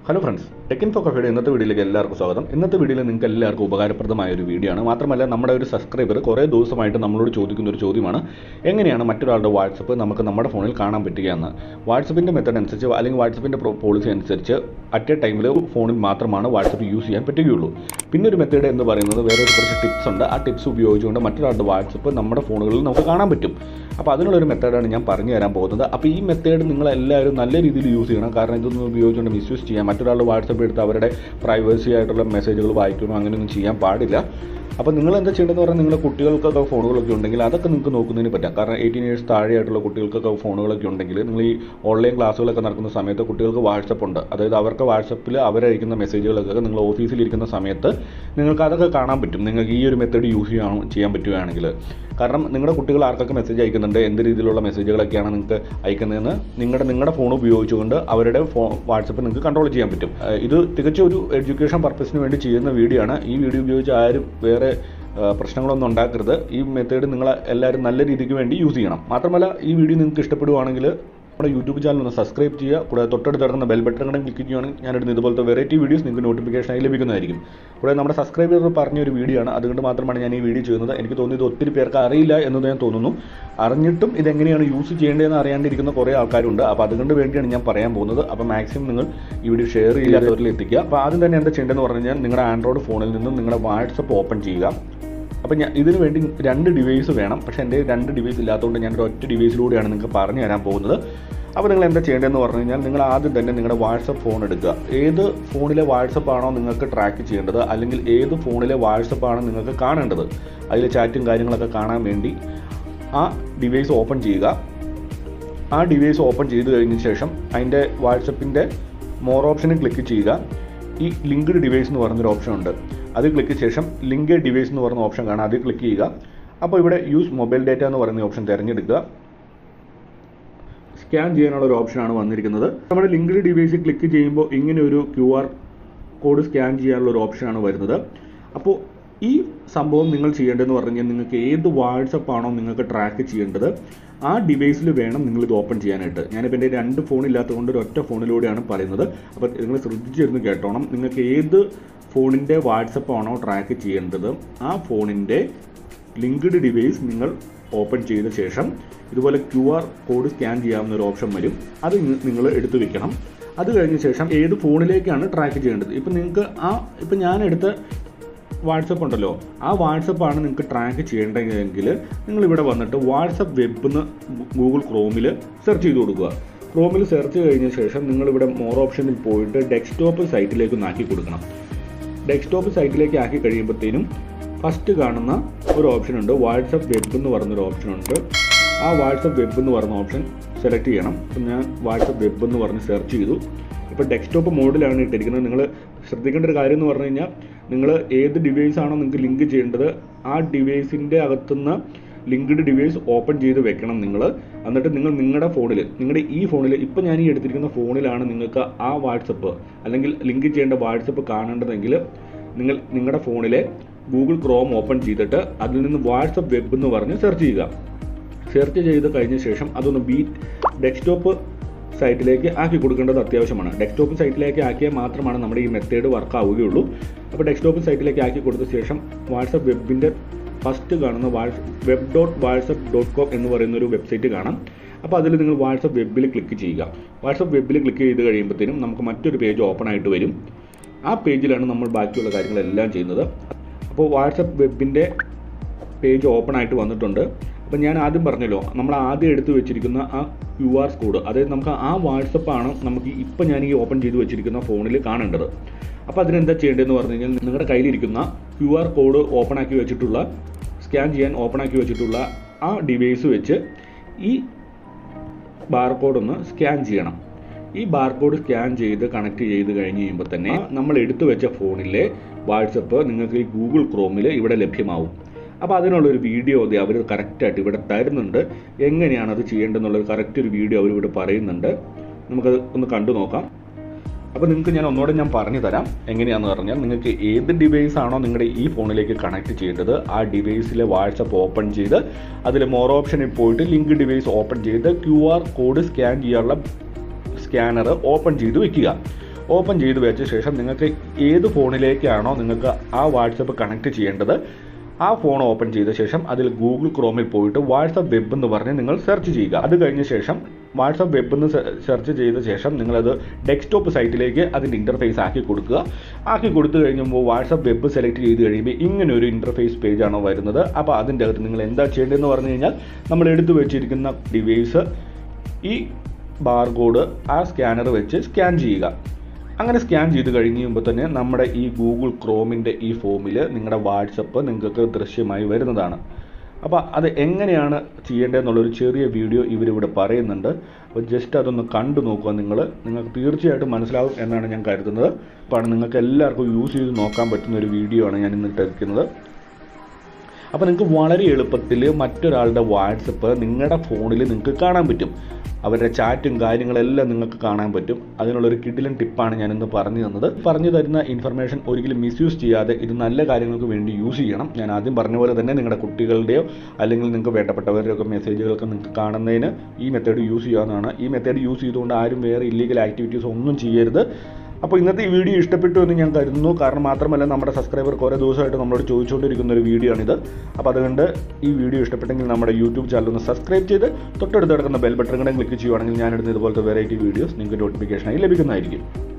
hello friends ടെക്കിൻ ഫോ കഫയുടെ ഇന്നത്തെ വീഡിയോയിലേക്ക് എല്ലാവർക്കും സ്വാഗതം ഇന്നത്തെ വീഡിയോയിൽ നിങ്ങൾക്ക് എല്ലാവർക്കും ഉപകാരപ്രദമായ ഒരു വീഡിയോ ആണ് മാത്രമല്ല നമ്മുടെ ഒരു സബ്സ്ക്രൈബർ കുറേ ദിവസമായിട്ട് നമ്മളോട് ചോദിക്കുന്ന ഒരു ചോദ്യമാണ് എങ്ങനെയാണ് മറ്റൊരാളുടെ വാട്സപ്പ് നമുക്ക് നമ്മുടെ ഫോണിൽ കാണാൻ പറ്റുക എന്ന് വാട്സപ്പിൻ്റെ മെത്തഡ് അനുസരിച്ച് അല്ലെങ്കിൽ വാട്സപ്പിൻ്റെ പോളിസി അനുസരിച്ച് അറ്റ് എ ടൈമിൽ ഫോണിൽ മാത്രമാണ് വാട്സപ്പ് യൂസ് ചെയ്യാൻ പറ്റുകയുള്ളൂ പിന്നെ ഒരു മെത്തേഡ് എന്ന് പറയുന്നത് വേറെ ഒരു കുറച്ച് ടിപ്സ് ഉണ്ട് ആ ടിപ്സ് ഉപയോഗിച്ചുകൊണ്ട് മറ്റൊരാളുടെ വാട്സപ്പ് നമ്മുടെ ഫോണുകളിൽ നമുക്ക് കാണാൻ പറ്റും അപ്പോൾ അതിനുള്ളൊരു മെത്തേഡാണ് ഞാൻ പറഞ്ഞു തരാൻ പോകുന്നത് അപ്പോൾ ഈ മെത്തേഡ് നിങ്ങൾ എല്ലാവരും നല്ല രീതിയിൽ യൂസ് ചെയ്യണം കാരണം ഇതൊന്നും ഉപയോഗിച്ചുകൊണ്ട് മിസ്യൂസ് ചെയ്യാം മറ്റൊരാളുടെ വാട്സപ്പ് എടുത്ത് അവരുടെ പ്രൈവസി ആയിട്ടുള്ള മെസ്സേജുകൾ വായിക്കണോ അങ്ങനെയൊന്നും ചെയ്യാൻ പാടില്ല അപ്പോൾ നിങ്ങൾ എന്താ ചെയ്യേണ്ടതെന്ന് പറഞ്ഞാൽ നിങ്ങളുടെ കുട്ടികൾക്കൊക്കെ ഫോണുകളൊക്കെ ഉണ്ടെങ്കിൽ അതൊക്കെ നിങ്ങൾക്ക് നോക്കുന്നതിന് പറ്റാം കാരണം എയ്റ്റീൻ ഇയേഴ്സ് താഴെയായിട്ടുള്ള കുട്ടികൾക്കൊക്കെ ഫോണുകളൊക്കെ ഉണ്ടെങ്കിൽ നിങ്ങൾ ഈ ഓൺലൈൻ ക്ലാസ്സുകളൊക്കെ നടക്കുന്ന സമയത്ത് കുട്ടികൾക്ക് വാട്സപ്പ് ഉണ്ട് അതായത് അവർക്ക് വാട്സപ്പിൽ അവരയക്കുന്ന മെസ്സേജുകളൊക്കെ നിങ്ങൾ ഓഫീസിലിരിക്കുന്ന സമയത്ത് നിങ്ങൾക്ക് അതൊക്കെ കാണാൻ പറ്റും നിങ്ങൾക്ക് ഈ ഒരു മെത്തേഡ് യൂസ് ചെയ്യാൻ ചെയ്യാൻ പറ്റുകയാണെങ്കിൽ കാരണം നിങ്ങളുടെ കുട്ടികൾ ആർക്കൊക്കെ മെസ്സേജ് അയക്കുന്നുണ്ട് എന്ത് രീതിയിലുള്ള മെസ്സേജുകളൊക്കെയാണ് നിങ്ങൾക്ക് അയക്കുന്നതെന്ന് നിങ്ങളുടെ നിങ്ങളുടെ ഫോൺ ഉപയോഗിച്ചുകൊണ്ട് അവരുടെ ഫോ വാട്സപ്പ് നിങ്ങൾക്ക് കൺട്രോൾ ചെയ്യാൻ പറ്റും ഏഹ് ഇത് തികച്ചും ഒരു എഡ്യൂക്കേഷൻ പർപ്പസിന് വേണ്ടി ചെയ്യുന്ന വീഡിയോ ആണ് ഈ വീഡിയോ ഉപയോഗിച്ച് ആരും വേറെ ഏഹ് പ്രശ്നങ്ങളൊന്നും ഉണ്ടാക്കരുത് ഈ മെത്തേഡ് നിങ്ങൾ എല്ലാവരും നല്ല രീതിക്ക് വേണ്ടി യൂസ് ചെയ്യണം മാത്രമല്ല ഈ വീഡിയോ നിങ്ങൾക്ക് ഇഷ്ടപ്പെടുവാണെങ്കിൽ നമ്മുടെ യൂട്യൂബ് ചാനൽ ഒന്ന് സബ്സ്ക്രൈബ് ചെയ്യുക കൂടാതെ തൊട്ടടുത്ത് കിടക്കുന്ന ബെൽ ബട്ടൺ കൂടെ ക്ലിക്ക് ചെയ്യുകയാണെങ്കിൽ ഞാനിടുന്ന ഇതുപോലത്തെ വെറൈറ്റി വീഡിയോസ് നിങ്ങൾക്ക് നോട്ടിഫിക്കേഷനായി ലഭിക്കുന്നതായിരിക്കും കൂടാതെ നമ്മുടെ സബ്സ്ക്രൈബർ പറഞ്ഞ ഒരു വീഡിയോ ആണ് അതുകൊണ്ട് മാത്രമാണ് ഞാൻ ഈ വീഡിയോ ചെയ്യുന്നത് എനിക്ക് തോന്നിയത് ഒത്തിരി പേർക്ക് അറിയില്ല എന്ന് ഞാൻ തോന്നുന്നു അറിഞ്ഞിട്ടും ഇതെങ്ങനെയാണ് യൂസ് ചെയ്യേണ്ടതെന്ന് അറിയാണ്ടിരിക്കുന്ന കുറേ ആൾക്കാരുണ്ട് അപ്പോൾ അതുകൊണ്ട് വേണ്ടിയാണ് ഞാൻ പറയാൻ പോകുന്നത് അപ്പോൾ മാക്സിമം നിങ്ങൾ ഈ വീഡിയോ ഷെയർ ചെയ്യാത്തവരിൽ എത്തിക്കുക അപ്പോൾ ആദ്യം തന്നെ എന്താ ചെയ്യേണ്ടതെന്ന് പറഞ്ഞു കഴിഞ്ഞാൽ നിങ്ങളുടെ ആൻഡ്രോയിഡ് ഫോണിൽ നിന്നും നിങ്ങളുടെ വാട്സപ്പ് ഓപ്പൺ ചെയ്യുക അപ്പോൾ ഞാൻ ഇതിന് വേണ്ടി രണ്ട് ഡിവൈസ് വേണം പക്ഷേ എൻ്റെ രണ്ട് ഡിവൈസ് ഇല്ലാത്തതുകൊണ്ട് ഞാൻ ഒരു ഒറ്റ ഡിവൈസിലൂടെയാണ് നിങ്ങൾക്ക് പറഞ്ഞു തരാൻ പോകുന്നത് അപ്പോൾ നിങ്ങൾ എന്താ ചെയ്യേണ്ടതെന്ന് പറഞ്ഞു കഴിഞ്ഞാൽ നിങ്ങൾ ആദ്യം തന്നെ നിങ്ങളുടെ വാട്സപ്പ് ഫോൺ എടുക്കുക ഏത് ഫോണിലെ വാട്സപ്പ് ആണോ നിങ്ങൾക്ക് ട്രാക്ക് ചെയ്യേണ്ടത് അല്ലെങ്കിൽ ഏത് ഫോണിലെ വാട്സപ്പ് ആണ് നിങ്ങൾക്ക് കാണേണ്ടത് അതിലെ ചാറ്റും കാര്യങ്ങളൊക്കെ കാണാൻ വേണ്ടി ആ ഡിവൈസ് ഓപ്പൺ ചെയ്യുക ആ ഡിവൈസ് ഓപ്പൺ ചെയ്ത് കഴിഞ്ഞ ശേഷം അതിൻ്റെ വാട്സപ്പിൻ്റെ മോർ ഓപ്ഷനിൽ ക്ലിക്ക് ചെയ്യുക ഈ ലിങ്ക്ഡ് ഡിവൈസ് എന്ന് പറഞ്ഞൊരു ഓപ്ഷൻ ഉണ്ട് അത് ക്ലിക്ക് ശേഷം ലിങ്ക് ഡിവൈസ് എന്ന് പറയുന്ന ഓപ്ഷൻ കാണാം അതിൽ ക്ലിക്ക് ചെയ്യുക അപ്പോൾ ഇവിടെ യൂസ് മൊബൈൽ ഡാറ്റ എന്ന് പറയുന്ന ഓപ്ഷൻ തിരഞ്ഞെടുക്കുക സ്കാൻ ചെയ്യാനുള്ള ഒരു ഓപ്ഷനാണ് വന്നിരിക്കുന്നത് നമ്മുടെ ലിങ്ക്ഡ് ഡിവൈസിൽ ക്ലിക്ക് ചെയ്യുമ്പോൾ ഇങ്ങനെ ഒരു ക്യു ആർ കോഡ് സ്കാൻ ചെയ്യാനുള്ള ഒരു ഓപ്ഷനാണ് വരുന്നത് അപ്പോൾ ഈ സംഭവം നിങ്ങൾ ചെയ്യേണ്ടതെന്ന് പറഞ്ഞു കഴിഞ്ഞാൽ നിങ്ങൾക്ക് ഏത് വാട്സപ്പ് ആണോ നിങ്ങൾക്ക് ട്രാക്ക് ചെയ്യേണ്ടത് ആ ഡിവൈസിൽ വേണം നിങ്ങൾ ഇത് ഓപ്പൺ ചെയ്യാനായിട്ട് ഞാനിപ്പോൾ എൻ്റെ രണ്ട് ഫോൺ ഇല്ലാത്തതുകൊണ്ട് ഒരു ഒറ്റ ഫോണിലൂടെയാണ് പറയുന്നത് അപ്പോൾ നിങ്ങൾ ശ്രദ്ധിച്ചിരുന്ന് കേട്ടോണം നിങ്ങൾക്ക് ഏത് ഫോണിൻ്റെ വാട്സപ്പ് ആണോ ട്രാക്ക് ചെയ്യേണ്ടത് ആ ഫോണിൻ്റെ ലിങ്ക്ഡ് ഡിവൈസ് നിങ്ങൾ ഓപ്പൺ ചെയ്ത ശേഷം ഇതുപോലെ ക്യു ആർ കോഡ് സ്കാൻ ചെയ്യാവുന്ന ഒരു ഓപ്ഷൻ വരും അത് നിങ്ങൾ എടുത്തു വെക്കണം അത് കഴിഞ്ഞ ശേഷം ഏത് ഫോണിലേക്കാണ് ട്രാക്ക് ചെയ്യേണ്ടത് ഇപ്പം നിങ്ങൾക്ക് ആ ഇപ്പം ഞാൻ എടുത്ത വാട്സപ്പ് ഉണ്ടല്ലോ ആ വാട്സപ്പാണ് നിങ്ങൾക്ക് ട്രാക്ക് ചെയ്യേണ്ടതെങ്കിൽ നിങ്ങൾ ഇവിടെ വന്നിട്ട് വാട്സപ്പ് വെബ് എന്ന് ഗൂഗിൾ ക്രോമിൽ സെർച്ച് ചെയ്ത് കൊടുക്കുക ക്രോമിൽ സെർച്ച് കഴിഞ്ഞ ശേഷം നിങ്ങളിവിടെ മോർ ഓപ്ഷനിൽ പോയിട്ട് ഡെസ്ക്ടോപ്പ് സൈറ്റിലേക്ക് ഒന്ന് ആക്കി കൊടുക്കണം ഡെസ്ക്ടോപ്പ് സൈറ്റിലേക്ക് ആക്കി കഴിയുമ്പോഴത്തേനും ഫസ്റ്റ് കാണുന്ന ഒരു ഓപ്ഷൻ ഉണ്ട് വാട്സപ്പ് വെബ് എന്ന് പറഞ്ഞൊരു ഓപ്ഷൻ ഉണ്ട് ആ വാട്സപ്പ് വെബ് എന്ന് പറഞ്ഞ ഓപ്ഷൻ സെലക്ട് ചെയ്യണം അപ്പം ഞാൻ വാട്സപ്പ് വെബ് എന്ന് പറഞ്ഞ് സെർച്ച് ചെയ്തു ഇപ്പോൾ ഡെസ്ക്ടോപ്പ് മോഡിലാണ് ഇട്ടിരിക്കുന്നത് നിങ്ങൾ ശ്രദ്ധിക്കേണ്ട ഒരു കാര്യം എന്ന് പറഞ്ഞു കഴിഞ്ഞാൽ നിങ്ങൾ ഏത് ഡിവൈസ് ആണോ നിങ്ങൾക്ക് ലിങ്ക് ചെയ്യേണ്ടത് ആ ഡിവൈസിൻ്റെ അകത്തുനിന്ന് ലിങ്ക്ഡ് ഡിവൈസ് ഓപ്പൺ ചെയ്ത് വെക്കണം നിങ്ങൾ എന്നിട്ട് നിങ്ങൾ നിങ്ങളുടെ ഫോണിൽ നിങ്ങളുടെ ഈ ഫോണിൽ ഇപ്പോൾ ഞാൻ ഈ എടുത്തിരിക്കുന്ന ഫോണിലാണ് നിങ്ങൾക്ക് ആ വാട്സപ്പ് അല്ലെങ്കിൽ ലിങ്ക് ചെയ്യേണ്ട വാട്സപ്പ് കാണേണ്ടതെങ്കിൽ നിങ്ങൾ നിങ്ങളുടെ ഫോണിലെ ഗൂഗിൾ ക്രോം ഓപ്പൺ ചെയ്തിട്ട് അതിൽ നിന്ന് വാട്സപ്പ് വെബ് എന്ന് പറഞ്ഞ് സെർച്ച് ചെയ്യുക സെർച്ച് ചെയ്ത് കഴിഞ്ഞ ശേഷം അതൊന്ന് ബീറ്റ് ഡെസ്ക്ടോപ്പ് സൈറ്റിലേക്ക് ആക്കി കൊടുക്കേണ്ടത് അത്യാവശ്യമാണ് ഡെസ്ക്ടോപ്പ് സൈറ്റിലേക്ക് ആക്കിയാൽ മാത്രമാണ് നമ്മുടെ ഈ മെത്തേഡ് വർക്ക് ആവുകയുള്ളൂ അപ്പോൾ ഡെസ്ക്ടോപ്പ് സൈറ്റിലേക്ക് ആക്കി കൊടുത്ത ശേഷം വാട്സപ്പ് വെബിൻ്റെ ഫസ്റ്റ് കാണുന്ന whats web dot WhatsApp dot com എന്ന് പറയുന്ന ഒരു വെബ്സൈറ്റ് കാണാം അപ്പോൾ അതിൽ നിങ്ങൾ വാട്സപ്പ് വെബിൽ ക്ലിക്ക് ചെയ്യുക വാട്സപ്പ് വെബിൽ ക്ലിക്ക് ചെയ്ത് കഴിയുമ്പോഴത്തേനും നമുക്ക് മറ്റൊരു പേജ് ഓപ്പൺ ആയിട്ട് വരും ആ പേജിലാണ് നമ്മൾ ബാക്കിയുള്ള കാര്യങ്ങളെല്ലാം ചെയ്യുന്നത് അപ്പോൾ വാട്സപ്പ് വെബിൻ്റെ പേജ് ഓപ്പൺ ആയിട്ട് വന്നിട്ടുണ്ട് അപ്പം ഞാൻ ആദ്യം പറഞ്ഞല്ലോ നമ്മൾ ആദ്യം എടുത്ത് വെച്ചിരിക്കുന്ന ആ ക്യു ആർ കോഡ് അതായത് നമുക്ക് ആ വാട്സപ്പ് ആണ് നമുക്ക് ഇപ്പം ഞാൻ ഈ ഓപ്പൺ ചെയ്ത് വെച്ചിരിക്കുന്ന ഫോണിൽ കാണേണ്ടത് അപ്പോൾ അതിനെന്താ ചെയ്യേണ്ടതെന്ന് പറഞ്ഞു കഴിഞ്ഞാൽ നിങ്ങളുടെ കയ്യിലിരിക്കുന്ന ക്യു ആർ കോഡ് ഓപ്പൺ ആക്കി വെച്ചിട്ടുള്ള സ്കാൻ ചെയ്യാൻ ഓപ്പൺ ആക്കി വെച്ചിട്ടുള്ള ആ ഡിവൈസ് വെച്ച് ഈ ബാർകോഡ് ഒന്ന് സ്കാൻ ചെയ്യണം ഈ ബാർകോഡ് സ്കാൻ ചെയ്ത് കണക്ട് ചെയ്ത് കഴിഞ്ഞ് കഴിയുമ്പോൾ തന്നെ നമ്മൾ എടുത്തു വെച്ച ഫോണിലെ വാട്സപ്പ് നിങ്ങൾക്ക് ഈ ഗൂഗിൾ ക്രോമിൽ ഇവിടെ ലഭ്യമാവും അപ്പോൾ അതിനുള്ളൊരു വീഡിയോ അത് അവർ കറക്റ്റായിട്ട് ഇവിടെ തരുന്നുണ്ട് എങ്ങനെയാണ് അത് ചെയ്യേണ്ടതെന്നുള്ളൊരു കറക്റ്റ് ഒരു വീഡിയോ അവർ ഇവിടെ പറയുന്നുണ്ട് നമുക്കത് ഒന്ന് കണ്ടു നോക്കാം അപ്പോൾ നിങ്ങൾക്ക് ഞാൻ ഒന്നുകൂടെ ഞാൻ പറഞ്ഞു തരാം എങ്ങനെയാണെന്ന് പറഞ്ഞാൽ നിങ്ങൾക്ക് ഏത് ഡിവൈസ് ആണോ നിങ്ങളുടെ ഈ ഫോണിലേക്ക് കണക്ട് ചെയ്യേണ്ടത് ആ ഡിവൈസിലെ വാട്സപ്പ് ഓപ്പൺ ചെയ്ത് അതിൽ മോർ ഓപ്ഷനിൽ പോയിട്ട് ലിങ്ക് ഡിവൈസ് ഓപ്പൺ ചെയ്ത് ക്യു ആർ കോഡ് സ്കാൻ ചെയ്യാനുള്ള സ്കാനർ ഓപ്പൺ ചെയ്ത് വെക്കുക ഓപ്പൺ ചെയ്ത് വെച്ച ശേഷം നിങ്ങൾക്ക് ഏത് ഫോണിലേക്കാണോ നിങ്ങൾക്ക് ആ വാട്സപ്പ് കണക്ട് ചെയ്യേണ്ടത് ആ ഫോൺ ഓപ്പൺ ചെയ്ത ശേഷം അതിൽ ഗൂഗിൾ ക്രോമിൽ പോയിട്ട് വാട്സപ്പ് വെബ് എന്ന് പറഞ്ഞ് നിങ്ങൾ സെർച്ച് ചെയ്യുക അത് കഴിഞ്ഞ ശേഷം വാട്സപ്പ് വെബ് എന്ന് സെർച്ച് ചെയ്ത ശേഷം നിങ്ങളത് ഡെസ്ക്ടോപ്പ് സൈറ്റിലേക്ക് അതിൻ്റെ ഇൻ്റർഫേസ് ആക്കി കൊടുക്കുക ആക്കി കൊടുത്തു കഴിയുമ്പോൾ വാട്സപ്പ് വെബ് സെലക്ട് ചെയ്ത് കഴിയുമ്പോൾ ഇങ്ങനെ ഒരു ഇൻ്റർഫേസ് പേജാണ് വരുന്നത് അപ്പോൾ അതിൻ്റെ അകത്ത് നിങ്ങൾ എന്താ ചെയ്യേണ്ടതെന്ന് പറഞ്ഞു കഴിഞ്ഞാൽ നമ്മൾ എടുത്തു വെച്ചിരിക്കുന്ന ഡിവൈസ് ഈ ബാർകോഡ് ആ സ്കാനർ വെച്ച് സ്കാൻ ചെയ്യുക അങ്ങനെ സ്കാൻ ചെയ്ത് കഴിയുമ്പോൾ തന്നെ നമ്മുടെ ഈ ഗൂഗിൾ ക്രോമിൻ്റെ ഈ ഫോമിൽ നിങ്ങളുടെ വാട്സപ്പ് നിങ്ങൾക്ക് ദൃശ്യമായി വരുന്നതാണ് അപ്പോൾ അത് എങ്ങനെയാണ് ചെയ്യേണ്ടതെന്നുള്ളൊരു ചെറിയ വീഡിയോ ഇവരിവിടെ പറയുന്നുണ്ട് അപ്പോൾ ജസ്റ്റ് അതൊന്ന് കണ്ടു നോക്കുക നിങ്ങൾ നിങ്ങൾക്ക് തീർച്ചയായിട്ടും മനസ്സിലാവും എന്നാണ് ഞാൻ കരുതുന്നത് അപ്പോൾ നിങ്ങൾക്ക് എല്ലാവർക്കും യൂസ് ചെയ്ത് നോക്കാൻ പറ്റുന്ന ഒരു വീഡിയോ ആണ് ഞാൻ ഇന്ന് ഇട്ടിരിക്കുന്നത് അപ്പോൾ നിങ്ങൾക്ക് വളരെ എളുപ്പത്തിൽ മറ്റൊരാളുടെ വാട്സപ്പ് നിങ്ങളുടെ ഫോണിൽ നിങ്ങൾക്ക് കാണാൻ പറ്റും അവരുടെ ചാറ്റും കാര്യങ്ങളെല്ലാം നിങ്ങൾക്ക് കാണാൻ പറ്റും അതിനുള്ളൊരു കിഡിലൻ ടിപ്പാണ് ഞാൻ ഇന്ന് പറഞ്ഞു തന്നത് പറഞ്ഞു തരുന്ന ഇൻഫർമേഷൻ ഒരിക്കലും മിസ്യൂസ് ചെയ്യാതെ ഇത് നല്ല കാര്യങ്ങൾക്ക് വേണ്ടി യൂസ് ചെയ്യണം ഞാൻ ആദ്യം പറഞ്ഞ പോലെ തന്നെ നിങ്ങളുടെ കുട്ടികളുടെയോ അല്ലെങ്കിൽ നിങ്ങൾക്ക് വേണ്ടപ്പെട്ടവരുടെയോ ഒക്കെ മെസ്സേജുകളൊക്കെ നിങ്ങൾക്ക് കാണുന്നതിന് ഈ മെത്തേഡ് യൂസ് ചെയ്യാവുന്നതാണ് ഈ മെത്തേഡ് യൂസ് ചെയ്തുകൊണ്ട് ആരും വേറെ ഇല്ലീഗൽ ആക്ടിവിറ്റീസ് ഒന്നും ചെയ്യരുത് അപ്പോൾ ഇന്നത്തെ ഈ വീഡിയോ ഇഷ്ടപ്പെട്ടു എന്ന് ഞാൻ കരുതുന്നു കാരണം മാത്രമല്ല നമ്മുടെ സബ്സ്ക്രൈബർ കുറേ ദിവസമായിട്ട് നമ്മളോട് ചോദിച്ചുകൊണ്ടിരിക്കുന്ന ഒരു വീഡിയോ ആണിത് അപ്പോൾ അതുകൊണ്ട് ഈ വീഡിയോ ഇഷ്ടപ്പെട്ടെങ്കിൽ നമ്മുടെ യൂട്യൂബ് ചാനൽ ഒന്ന് സബ്സ്ക്രൈബ് ചെയ്ത് തൊട്ടടുത്ത് കിടക്കുന്ന ബെൽ ബട്ടൺ കൂടെ ക്ലിക്ക് ചെയ്യുവാണെങ്കിൽ ഞാനിടുന്ന ഇതുപോലത്തെ വെറൈറ്റി വീഡിയോസ് നിങ്ങൾക്ക് നോട്ടിഫിക്കേഷനായി ലഭിക്കുന്നതായിരിക്കും